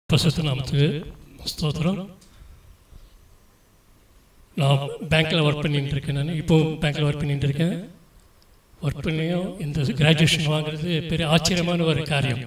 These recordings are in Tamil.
பிரசுத்த நாமத்துக்கு ஸ்தோத்திரம் நான் பேங்க்கில் ஒர்க் பண்ணிட்டு இருக்கேன் நான் இப்போவும் பேங்க்கில் ஒர்க் பண்ணிட்டு இருக்கேன் ஒர்க் பண்ணியும் இந்த கிராஜுவேஷன் வாங்குறது பெரிய ஆச்சரியமான ஒரு காரியம்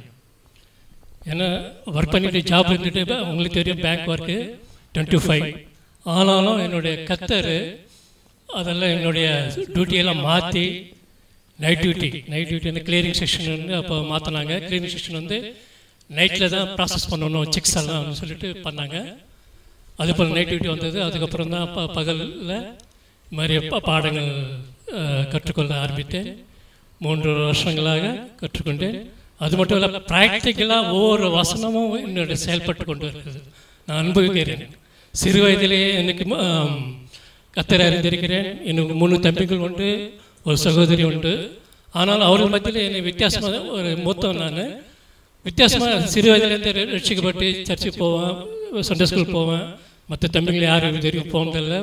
ஏன்னா ஒர்க் பண்ணிட்டு ஜாப் இருந்துட்டு உங்களுக்கு தெரியும் பேங்க் ஒர்க்கு டுவெண்ட்டி ஃபைவ் ஆனாலும் என்னுடைய கத்தர் அதெல்லாம் என்னுடைய டியூட்டியெல்லாம் மாற்றி நைட் டியூட்டி நைட் டியூட்டி வந்து கிளியரிங் செக்ஷன் வந்து அப்போ மாற்றினாங்க கிளியரிங் செக்ஷன் வந்து நைட்டில் தான் ப்ராசஸ் பண்ணணும் செக்ஸ் எல்லாம் சொல்லிட்டு பண்ணாங்க அது போல் நைட் டியூட்டி வந்தது அதுக்கப்புறம் தான் ப பகலில் இது மாதிரி பா- பாடங்கள் அஹ், கற்றுக்கொள்ள ஆரம்பித்தேன் மூன்று வருஷங்களாக கற்றுக்கொண்டேன் அது மட்டும் இல்லை ப்ராக்டிக்கலாக ஒவ்வொரு வசனமும் என்னுடைய செயல்பட்டு கொண்டு இருக்குது நான் அனுபவிக்கிறேன் சிறு வயதிலேயே எனக்கு ஆம், கத்தரை அறிந்திருக்கிறேன் எனக்கு மூணு தம்பிகள் உண்டு ஒரு சகோதரி உண்டு ஆனால் அவர்கள் மத்தியில் என்னை வித்தியாசமாக ஒரு மூத்தம் நான் வித்தியாசமாக சிறு வயதிலேருந்து ரட்சிக்கப்பட்டு சர்ச்சுக்கு போவேன் சண்டே ஸ்கூல் போவேன் மற்ற தம்பிகள் யாரும் இது வரைக்கும் போனதில்லை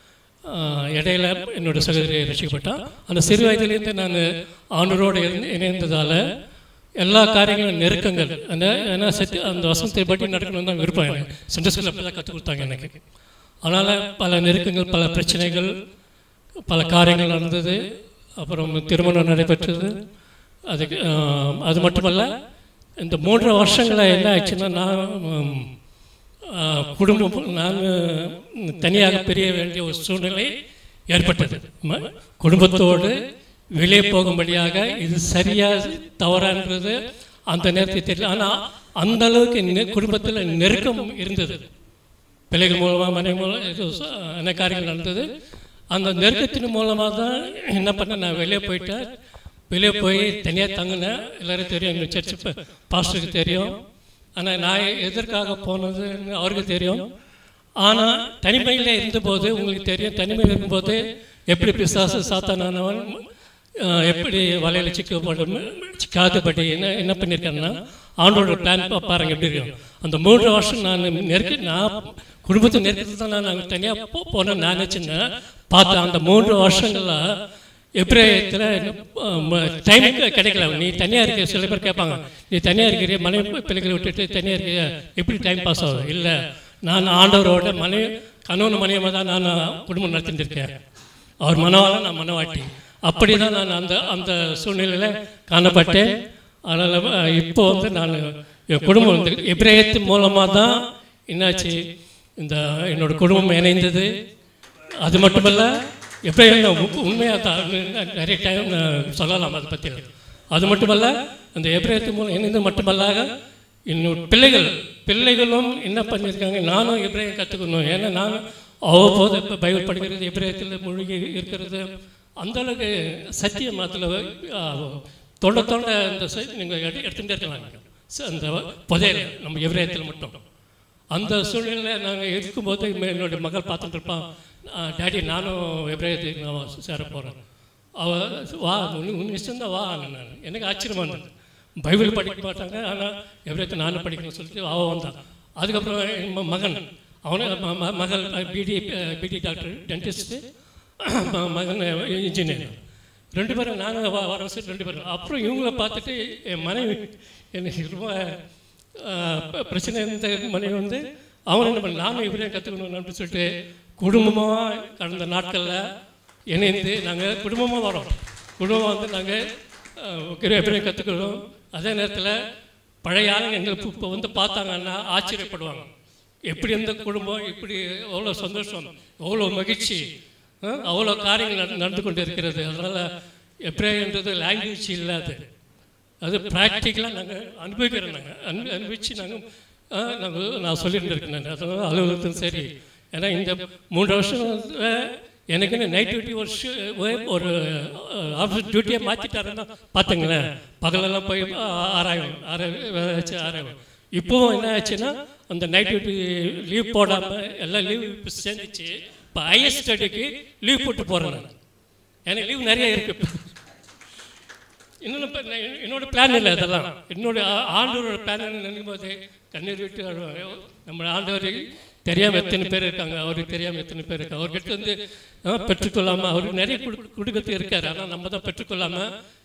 ஆஹ் இடையில என்னோட சகோதரி ரசிக்கப்பட்டான் அந்த சிறு வயதிலேருந்து நான் ஆண்டோரோடு இணைந்து இணைந்ததால் எல்லா காரியங்களும் நெருக்கங்கள் அந்த ஏன்னா சத்தி அந்த வசனத்தை பற்றி நடக்கணும்னு தான் விருப்பம் எனக்கு சென்டர் ஸ்கூலில் அப்படி தான் கற்றுக் கொடுத்தாங்க எனக்கு அதனால் பல நெருக்கங்கள் பல பிரச்சனைகள் பல காரியங்கள் நடந்தது அப்புறம் திருமணம் நடைபெற்றது அதுக்கு ஆஹ், அது மட்டுமல்ல இந்த மூன்று வருஷங்களில் என்ன ஆச்சுன்னா நான் உம், ஆஹ், குடும்பம் நான் தனியாக பிரிய வேண்டிய ஒரு சூழ்நிலை ஏற்பட்டது ம- குடும்பத்தோடு வெளியே போகும்படியாக இது சரியா தவறான்றது அந்த நேரத்தில் தெரியல ஆனால் அந்த அளவுக்கு நெ- குடும்பத்தில் நெருக்கம் இருந்தது பிள்ளைகள் மூலமாக மனைவி மூலம் ஏதோ ச- என்ன காரியங்கள் நடந்தது அந்த நெருக்கத்தின் மூலமாக தான் என்ன பண்ண நான் வெளியே போயிட்டேன் வெளியே போய் தனியாக தங்கினேன் எல்லாரும் தெரியும் எங்கள் சர்ச்சு பாஸ்டருக்கு தெரியும் ஆனால் நான் எதற்காக போனதுன்னு அவருக்கு தெரியும் ஆனால் தனிமையில் இருந்தபோது உங்களுக்கு தெரியும் தனிமையில் இருக்கும்போது எப்படி பிசாசு சாத்தானவன் அஹ், எப்படி வலையில் சிக்கப்படும் சிக்காதபடி என்ன என்ன பண்ணியிருக்கேன்னா ஆண்டோட பிளான் பாருங்க எப்படி இருக்கும் அந்த மூன்று வருஷம் நான் நெருக்க நான் குடும்பத்தை நெருக்கத்தில் தான் நான் அங்கே தனியாக போ போனேன் நான் நினச்சிருந்தேன் பார்த்தேன் அந்த மூன்று வருஷங்களில் எப்ரேயத்தில் டைம் கிடைக்கல நீ தனியாக இருக்க சில பேர் கேட்பாங்க நீ தனியாக இருக்கிறிய மனைவி பிள்ளைகளை விட்டுட்டு தனியாக இருக்கிய எப்படி டைம் பாஸ் ஆகுது இல்லை நான் ஆண்டவரோட மனைவி கணவன் மனைவியாக தான் நான் குடும்பம் நடத்திட்டு இருக்கேன் அவர் மனவாள நான் மனவாட்டி அப்படி தான் நான் அந்த அந்த சூழ்நிலையில் காணப்பட்டேன் அதனால் இப்போ வந்து நான் என் குடும்பம் வந்து எப்ரேயத்தின் மூலமாக தான் என்னாச்சு இந்த என்னோட குடும்பம் இணைந்தது அது மட்டுமல்ல எப்பயும் உண்மையாக தான் நிறைய டைம் நான் சொல்லலாம் அதை பற்றி அது மட்டுமல்ல அந்த எப்ரேயத்து மூலம் இணைந்து மட்டுமல்லாக இன்னும் பிள்ளைகள் பிள்ளைகளும் என்ன பண்ணியிருக்காங்க நானும் எப்ரேயம் கற்றுக்கணும் ஏன்னா நான் அவ்வப்போது இப்போ பைபிள் படிக்கிறது எப்ரேயத்தில் மூழ்கி இருக்கிறது அந்த அளவுக்கு சத்திய மதத்தில் தொண்ட தொண்ட அந்த நீங்கள் எடுத்துகிட்டே இருக்கலாம் நீங்க. ச- அந்த புதையல் நம்ம எவ்ரேயத்தில் மட்டும் அந்த சூழ்நிலையில் நாங்கள் இருக்கும்போது இம்ம- என்னுடைய மகள் பார்த்துட்டு இருப்பான் டேடி நானும் எப்ரேயத்துக்கு நான் சேர போகிறேன் அவள் வா உன் உன் இஷ்டம் தான் வா நான் எனக்கு ஆச்சரியமா இருந்தது பைபிள் படிக்க மாட்டாங்க ஆனால் எவ்ரேயத்தை நானும் படிக்கணும்னு சொல்லிட்டு அவள் வந்தான் அதுக்கப்புறம் என் ம- மகன் அவனே ம- ம- மகள் பிடி பிடி டாக்டர் டென்டிஸ்ட்டு மகன் இன்ஜினியர் ரெண்டு பேரும் நானும் வ- வர வச்சு ரெண்டு பேரும் அப்புறம் இவங்கள பார்த்துட்டு என் மனைவி எனக்கு ரொம்ப ஆஹ், ப- பிரச்சனை இருந்த மனைவி வந்து அவன் என்ன பண்ண நானும் இப்படியே கற்றுக்கணும் அப்படின்னு சொல்லிட்டு குடும்பமாக கடந்த நாட்களில் இணைந்து நாங்கள் குடும்பமாக வரோம் குடும்பம் வந்து நாங்கள் எப்படியே கற்றுக்கிறோம் அதே நேரத்தில் பழைய ஆளுங்க எங்களுக்கு இப்போ வந்து பார்த்தாங்கன்னா ஆச்சரியப்படுவாங்க எப்படி இருந்த குடும்பம் இப்படி எவ்வளோ சந்தோஷம் எவ்வளோ மகிழ்ச்சி அஹ், அவ்வளோ காரியங்கள் நட- நடந்து கொண்டு இருக்கிறது அதனால் எப்படின்றது லாங்குவேஜ் இல்லாது அது ப்ராக்டிக்கலாக நாங்கள் அனுபவிக்கிறோம் நாங்கள் அனு அனுபவித்து நாங்கள் நாங்கள் நான் சொல்லிட்டு இருக்கேன் நான் அதனால் அலுவலகத்தும் சரி ஏன்னா இந்த மூன்று வருஷம் எனக்குன்னு நைட் டியூட்டி ஒரு ஷு- ஒரே- ஒரு ஆஃபீஸ் டியூட்டியை மாற்றிட்டாருன்னா பார்த்துங்களேன் பகலெல்லாம் போய் ஆ- ஆராயும் ஆராய் வச்சு ஆராயும் இப்போவும் என்ன ஆச்சுன்னா அந்த நைட் டியூட்டி லீவ் போடாமல் எல்லாம் லீவ் சேர்ந்துச்சு இப்போ ஹையர் ஸ்டடிக்கு லீவ் போட்டு போகிறேன் நான் எனக்கு லீவ் நிறைய இருக்குது இன்னொன்று இப்ப நான் என்னோட பிளான் இல்லை அதெல்லாம் என்னோட ஆ- ஆண்டவரோட பிளான் நினைக்கும் போது கண்ணீர் விட்டு அழுவேன். நம்ம ஆண்டவர் தெரியாமல் எத்தனை பேர் இருக்காங்க அவருக்கு தெரியாமல் எத்தனை பேர் இருக்காங்க அவர்கிட்ட வந்து ஆ, பெற்றுக்கொள்ளாமல் அவருக்கு நிறைய கொடு கொடுக்கறது இருக்காரு ஆனால் நம்ம தான் பெற்றுக்கொள்ளாமல்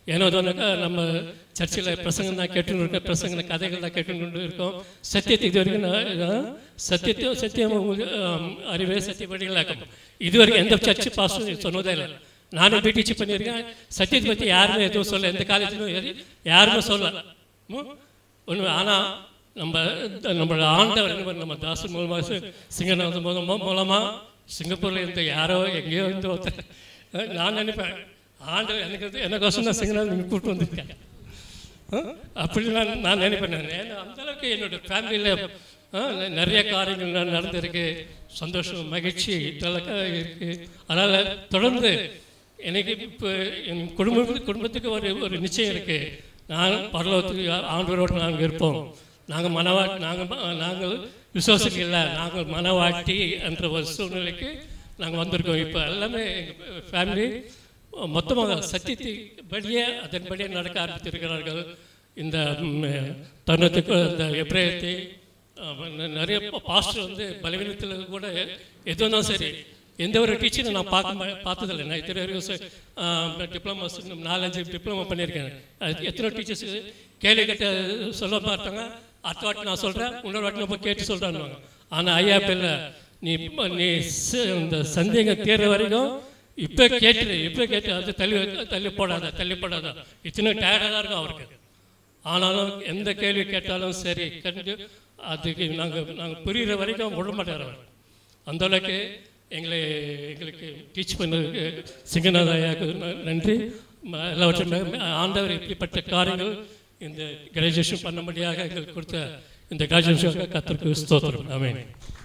ஏனோ தானக்கா நம்ம சர்ச்சில் பிரசங்கம் தான் கேட்டுன்னு இருக்கோம் பிரசங்க கதைகள் தான் கேட்டுன்னு இருக்கோம் சத்தியத்தை இது வரைக்கும் நான் நான் சத்தியத்தை சத்தியம் உங்களுக்கு, ஆம், அறிவே சத்தியப்படிகளாக்கும் இது வரைக்கும் எந்த சர்ச்சு பாஸ்டும் சொன்னதே இல்லை நானும் பிடிச்சி பண்ணியிருக்கேன் சத்தியத்தை பற்றி யாருமே எதுவும் சொல்ல எந்த காலேஜிலும் யாருமே சொல்ல ஒன்று ஆனால் நம்ம நம்மளோட ஆண்டவர் என்ன பண்ண- நம்ம தாசு மூலமாக சிங்கநாதன் மூலமாக மூலமாக சிங்கப்பூரில் இருந்த யாரோ எங்கேயோ இருந்து ஒருத்தர் அஹ், நான் நினைப்பேன் ஆண்டவர் எனக்கு வந்து எனக்கோசம் தான் சிங்கநாதன் நீங்கள் கூப்பிட்டு வந்திருக்கேன் அஹ், அப்படி நான் நான் நினைப்பேன் நான் ஏன்னா அந்த அளவுக்கு என்னோட ஃபேமிலியில் நிறைய காரியங்கள் ந- நடந்திருக்கு சந்தோஷம் மகிழ்ச்சி இதெல்லாம் இருக்குது அதனால் தொடர்ந்து எனக்கு இப்போ என் குடும்ப குடும்பத்துக்கு ஒரு ஒரு நிச்சயம் இருக்குது நான் பரலோகத்துக்கு ஆண்டவரோடு நாங்கள் இருப்போம் நாங்கள் மனவா நாங்கள் நாங்கள் விசுவாசிகள் இல்லை நாங்கள் மனவாட்டி என்ற ஒரு சூழ்நிலைக்கு நாங்கள் வந்திருக்கோம் இப்போ எல்லாமே எங்கள் ஃபேமிலி மொத்தமாக சத்தியத்தை படியே அதன்படியே நடக்க ஆரம்பித்திருக்கிறார்கள் இந்த ம், தருணத்துக்கு இந்த எப்ரேயத்தை அஹ், ந- நிறைய பாஸ்டர் வந்து பலவீனத்தில் கூட எதுவும் சரி எந்த ஒரு டீச்சரும் நான் பார்க்க மா- பார்த்ததில்லை நான் இத்தனை வரைக்கும் டிப்ளமாஸ் நாலஞ்சு டிப்ளமா பண்ணியிருக்கேன் அது எத்தனை டீச்சர்ஸ் கேள்வி கேட்ட சொல்ல மாட்டாங்க அடுத்த வாட்டி நான் சொல்கிறேன் இன்னொரு வாட்டி நம்ம கேட்டு சொல்கிறான்னு ஆனால் ஐயா பிள்ள நீ இப்ப நீ ச- இந்த சந்தேகம் தீர்ற வரைக்கும் இப்போ கேட்டு இப்போ கேட்டு அது தள்ளி வைக்க- தள்ளி போடாத தள்ளி போடாத இத்தனை டயர்டாக தான் இருக்கும் அவருக்கு ஆனாலும் எந்த கேள்வி கேட்டாலும் சரி கண்டு அதுக்கு நாங்கள் நாங்கள் புரிகிற வரைக்கும் விட மாட்டார் அவர் அந்த அளவுக்கு எங்களை எங்களுக்கு டீச் பண்ணதுக்கு சிங்கநாத ஐயாவுக்கு ந- நன்றி ம- எல்லாவற்றும் ஆண்டவர் இப்படிப்பட்ட காரியங்கள் இந்த கிராஜுவேஷன் பண்ணும்படியாக எங்களுக்கு கொடுத்த இந்த கிராஜுவேஷன் கத்திற்கு ஸ்தோத்திரம் ஆமென்